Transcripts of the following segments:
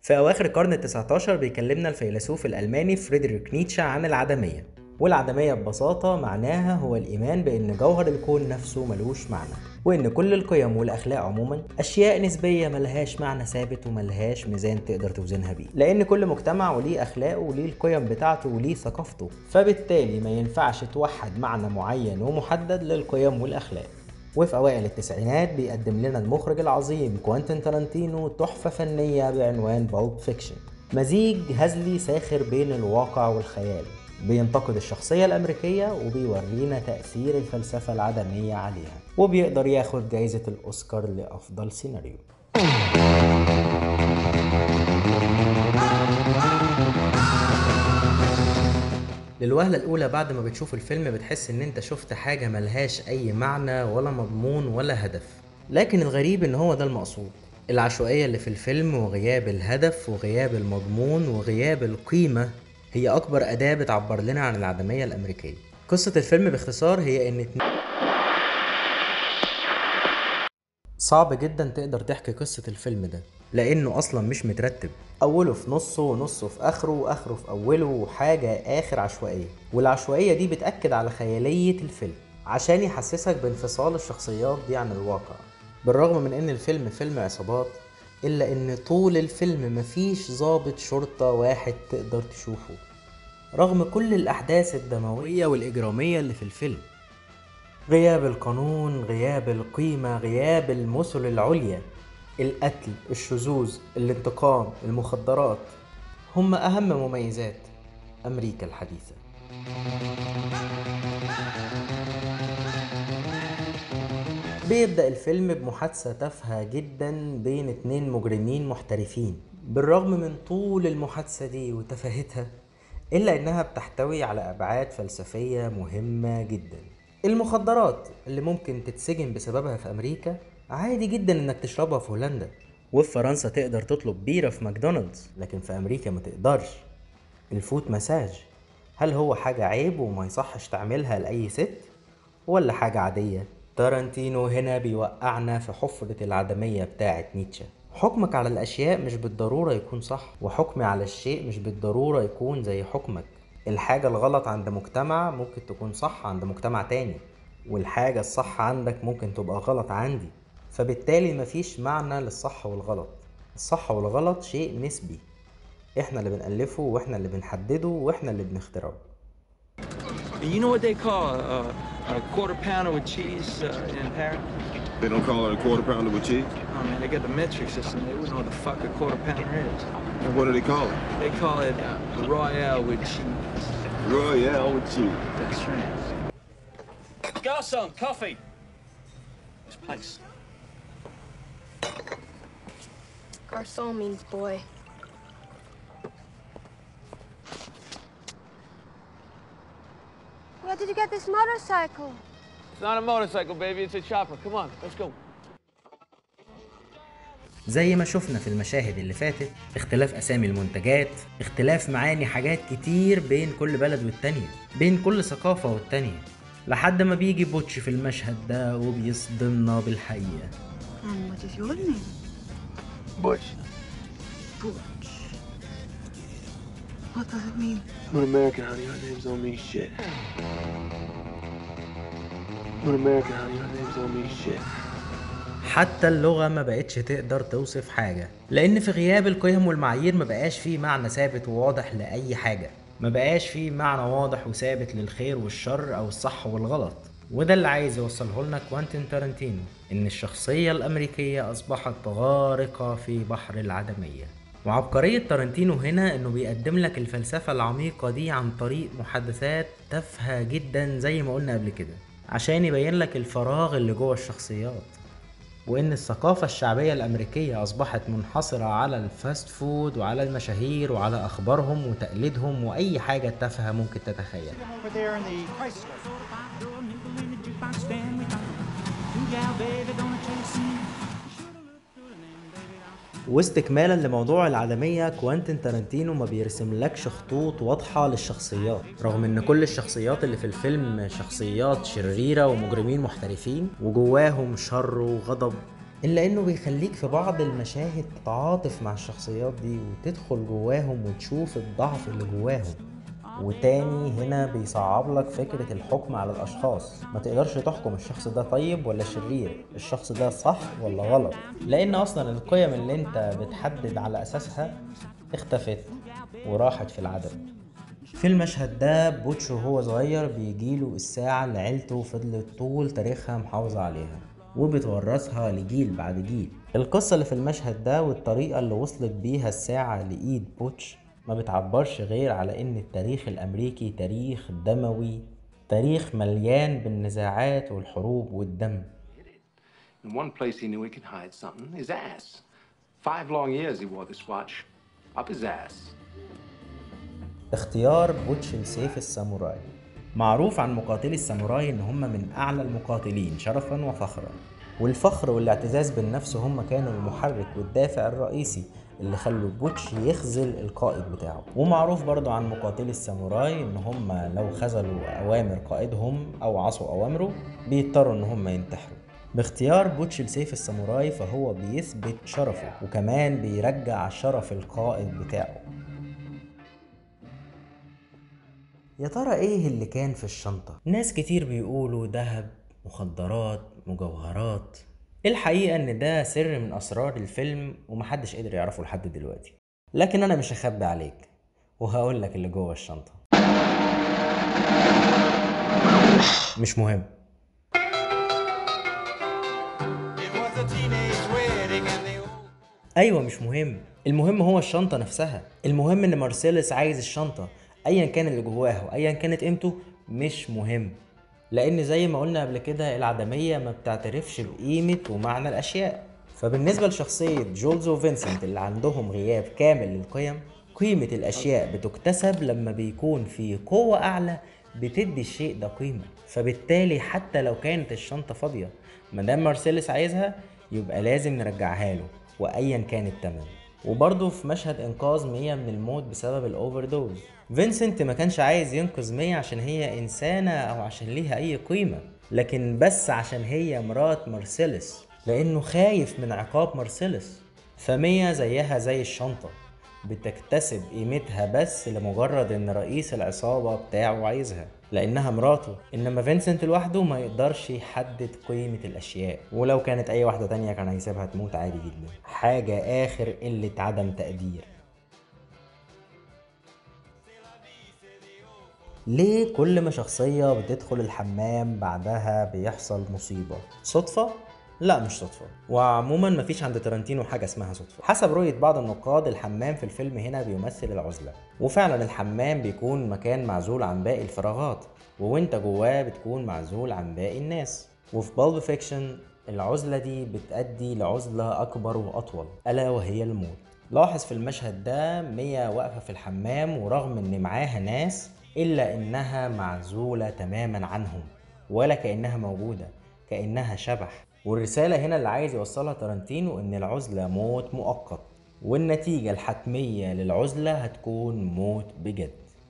في أواخر القرن التسعة عشر بيكلمنا الفيلسوف الألماني فريدريك نيتشه عن العدمية والعدمية ببساطة معناها هو الإيمان بأن جوهر الكون نفسه ملوش معنى وإن كل القيم والأخلاق عموما أشياء نسبية ملهاش معنى ثابت وملهاش ميزان تقدر توزنها بيه لأن كل مجتمع وليه أخلاقه وليه القيم بتاعته وليه ثقافته فبالتالي ما ينفعش توحد معنى معين ومحدد للقيم والأخلاق وفي أوائل التسعينات بيقدم لنا المخرج العظيم كوانتين تارانتينو تحفة فنية بعنوان بالب فيكشن مزيج هزلي ساخر بين الواقع والخيال بينتقد الشخصية الأمريكية وبيورينا تأثير الفلسفة العدمية عليها وبيقدر ياخد جايزة الأوسكار لأفضل سيناريو للوهلة الأولى بعد ما بتشوف الفيلم بتحس إن أنت شفت حاجة ملهاش أي معنى ولا مضمون ولا هدف لكن الغريب إن هو ده المقصود العشوائية اللي في الفيلم وغياب الهدف وغياب المضمون وغياب القيمة هي أكبر أداة بتعبر لنا عن العدمية الأمريكية قصة الفيلم باختصار هي إن اتنين صعب جدا تقدر تحكي قصة الفيلم ده لأنه أصلا مش مترتب أوله في نصه ونصه في آخره وآخره في أوله وحاجة آخر عشوائية والعشوائية دي بتأكد على خيالية الفيلم عشان يحسسك بانفصال الشخصيات دي عن الواقع بالرغم من إن الفيلم فيلم عصابات إلا إن طول الفيلم مفيش ضابط شرطة واحد تقدر تشوفه رغم كل الأحداث الدموية والإجرامية اللي في الفيلم غياب القانون غياب القيمة غياب المثل العليا القتل الشذوذ الانتقام المخدرات هم أهم مميزات أمريكا الحديثة بيبدأ الفيلم بمحادثة تافهة جدا بين اتنين مجرمين محترفين بالرغم من طول المحادثة دي وتفاهتها إلا إنها بتحتوي على أبعاد فلسفية مهمة جدا المخدرات اللي ممكن تتسجن بسببها في أمريكا عادي جدا إنك تشربها في هولندا وفي فرنسا تقدر تطلب بيرة في ماكدونالدز لكن في أمريكا ما تقدرش الفوت مساج هل هو حاجة عيب وما يصحش تعملها لأي ست ولا حاجة عادية تارانتينو هنا بيوقعنا في حفرة العدمية بتاعة نيتشه حكمك على الأشياء مش بالضرورة يكون صح وحكمي على الشيء مش بالضرورة يكون زي حكمك الحاجة الغلط عند مجتمع ممكن تكون صح عند مجتمع تاني والحاجة الصح عندك ممكن تبقى غلط عندي فبالتالي مفيش معنى للصح والغلط الصح والغلط شيء نسبي احنا اللي بنألفه واحنا اللي بنحدده واحنا اللي بنخترعه You know what they call a, a, a quarter pounder with cheese uh, in Paris? They don't call it a quarter pounder with cheese? Oh man, they got the metric system. They wouldn't know what the fuck a quarter pounder is. And what do they call it? They call it uh, Royale with cheese. Royale with cheese. That's right. Garçon, coffee. This place. Garçon means boy. Where did you get this motorcycle? It's not a motorcycle, baby. It's a chopper. Come on, let's go. زي ما شفنا في المشاهد اللي فاتت اختلاف اسامي المنتجات اختلاف معاني حاجات كتير بين كل بلد والتانية بين كل ثقافة والتانية لحد ما بيجي بوتش في المشهد ده وبيصدمنا بالحقيقة And what is your name? Butch. Butch. What does it mean? I'm an American, honey. Our names don't mean shit. I'm an American, honey. Our names don't mean shit. حتى اللغة ما بقتش تقدر توصف حاجة لأن في غياب القيم والمعايير ما بقاش فيه معنى ثابت وواضح لأي حاجة ما بقاش فيه معنى واضح وثابت للخير والشر أو الصح والغلط وده اللي عايز يوصله لنا كوانتين تارانتينو إن الشخصية الأمريكية أصبحت غارقة في بحر العدمية وعبقرية تارانتينو هنا إنه بيقدم لك الفلسفة العميقة دي عن طريق محادثات تافهة جدا زي ما قلنا قبل كده عشان يبين لك الفراغ اللي جوه الشخصيات وإن الثقافة الشعبية الأمريكية أصبحت منحصرة على الفاست فود وعلى المشاهير وعلى أخبارهم وتقليدهم وأي حاجة تافهة ممكن تتخيل over there in the crisis room. واستكمالا لموضوع العدمية كوانتين تارانتينو ما بيرسملكش خطوط واضحة للشخصيات رغم ان كل الشخصيات اللي في الفيلم شخصيات شريرة ومجرمين محترفين وجواهم شر وغضب إلا إنه بيخليك في بعض المشاهد تتعاطف مع الشخصيات دي وتدخل جواهم وتشوف الضعف اللي جواهم وتاني هنا بيصعب لك فكرة الحكم على الأشخاص ما تقدرش تحكم الشخص ده طيب ولا شرير الشخص ده صح ولا غلط لأن أصلا القيم اللي انت بتحدد على أساسها اختفت وراحت في العدم في المشهد ده بوتش وهو صغير بيجيله الساعة اللي عيلته فضلت طول تاريخها محافظة عليها وبتورثها لجيل بعد جيل القصة اللي في المشهد ده والطريقة اللي وصلت بيها الساعة لإيد بوتش ما بتعبرش غير على إن التاريخ الأمريكي تاريخ دموي تاريخ مليان بالنزاعات والحروب والدم In one place he knew he could hide something his ass. Five long years he wore this watch. Up his ass. اختيار بوتش لسيف الساموراي معروف عن مقاتلي الساموراي ان هم من اعلى المقاتلين شرفا وفخرا والفخر والاعتزاز بالنفس هم كانوا المحرك والدافع الرئيسي اللي خلوا بوتش يخذل القائد بتاعه ومعروف برضو عن مقاتلي الساموراي ان هم لو خذلوا اوامر قائدهم او عصوا اوامره بيضطروا ان هم ينتحروا باختيار بوتش لسيف الساموراي فهو بيثبت شرفه وكمان بيرجع شرف القائد بتاعه يا ترى ايه اللي كان في الشنطة؟ ناس كتير بيقولوا دهب مخدرات مجوهرات الحقيقة ان ده سر من اسرار الفيلم ومحدش قدر يعرفه لحد دلوقتي لكن انا مش هخبي عليك وهقول لك اللي جوه الشنطة مش مهم It was a teenage wedding and they all ايوه مش مهم المهم هو الشنطه نفسها المهم ان مارسيلس عايز الشنطه ايا كان اللي جواها وايا كانت قيمته مش مهم لان زي ما قلنا قبل كده العدميه ما بتعترفش بقيمه ومعنى الاشياء فبالنسبه لشخصيه جولز وفينسنت اللي عندهم غياب كامل للقيم قيمه الاشياء بتكتسب لما بيكون في قوه اعلى بتدي الشيء ده قيمه فبالتالي حتى لو كانت الشنطه فاضيه مادام مارسيلس عايزها يبقى لازم نرجعها له وايا كان التمن وبرضه في مشهد انقاذ مية من الموت بسبب الاوفر دوز فينسنت ما كانش عايز ينقذ مية عشان هي انسانة او عشان ليها اي قيمة لكن بس عشان هي مرات مارسيلس لانه خايف من عقاب مارسيلس فمية زيها زي الشنطة بتكتسب قيمتها بس لمجرد ان رئيس العصابة بتاعه عايزها لانها مراته انما فينسنت لوحده ما يقدرش يحدد قيمة الاشياء ولو كانت اي واحدة تانية كان هيسيبها تموت عادي جدا حاجة اخر قلة عدم تقدير ليه كل ما شخصية بتدخل الحمام بعدها بيحصل مصيبة؟ صدفة؟ لا مش صدفة وعموما مفيش عند تارانتينو حاجة اسمها صدفة حسب رؤية بعض النقاد الحمام في الفيلم هنا بيمثل العزلة وفعلا الحمام بيكون مكان معزول عن باقي الفراغات وانت جواه بتكون معزول عن باقي الناس وفي بالب فيكشن العزلة دي بتأدي لعزلة أكبر وأطول ألا وهي الموت لاحظ في المشهد ده مية واقفة في الحمام ورغم إن معاها ناس إلا إنها معزولة تماما عنهم ولا كأنها موجودة كأنها شبح والرسالة هنا اللي عايز يوصلها تارانتينو إن العزلة موت مؤقت والنتيجة الحتمية للعزلة هتكون موت بجد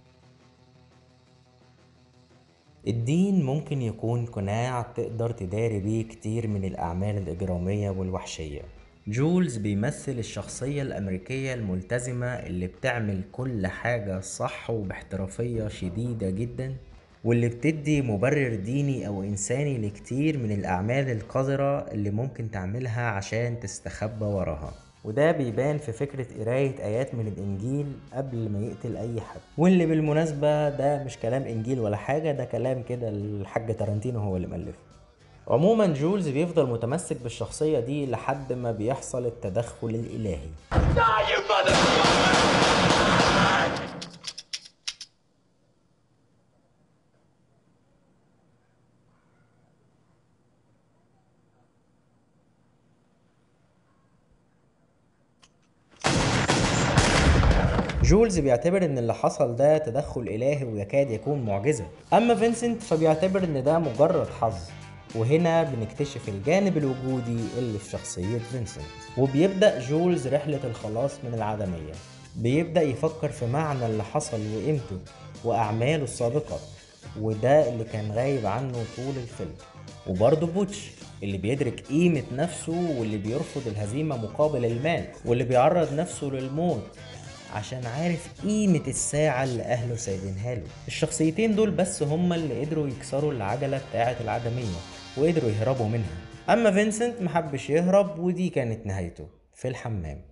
الدين ممكن يكون قناع تقدر تداري بيه كتير من الأعمال الإجرامية والوحشية جولز بيمثل الشخصية الأمريكية الملتزمة اللي بتعمل كل حاجة صح وباحترافية شديدة جدا واللي بتدي مبرر ديني أو إنساني لكتير من الأعمال القذرة اللي ممكن تعملها عشان تستخبى وراها وده بيبان في فكرة قراية آيات من الإنجيل قبل ما يقتل أي حد واللي بالمناسبة ده مش كلام إنجيل ولا حاجة ده كلام كده الحاج تارانتينو هو اللي مألفه عموما جولز بيفضل متمسك بالشخصية دي لحد ما بيحصل التدخل الإلهي جولز بيعتبر ان اللي حصل ده تدخل الهي ويكاد يكون معجزة اما فينسنت فبيعتبر ان ده مجرد حظ وهنا بنكتشف الجانب الوجودي اللي في شخصية فينسنت وبيبدأ جولز رحلة الخلاص من العدمية بيبدأ يفكر في معنى اللي حصل وقيمته وأعماله السابقة وده اللي كان غايب عنه طول الفيلم وبرضه بوتش اللي بيدرك قيمة نفسه واللي بيرفض الهزيمة مقابل المال واللي بيعرض نفسه للموت عشان عارف قيمة الساعة اللي أهله سايبينها له الشخصيتين دول بس هما اللي قدروا يكسروا العجلة بتاعة العدمية وقدروا يهربوا منها أما فينسنت محبش يهرب ودي كانت نهايته في الحمام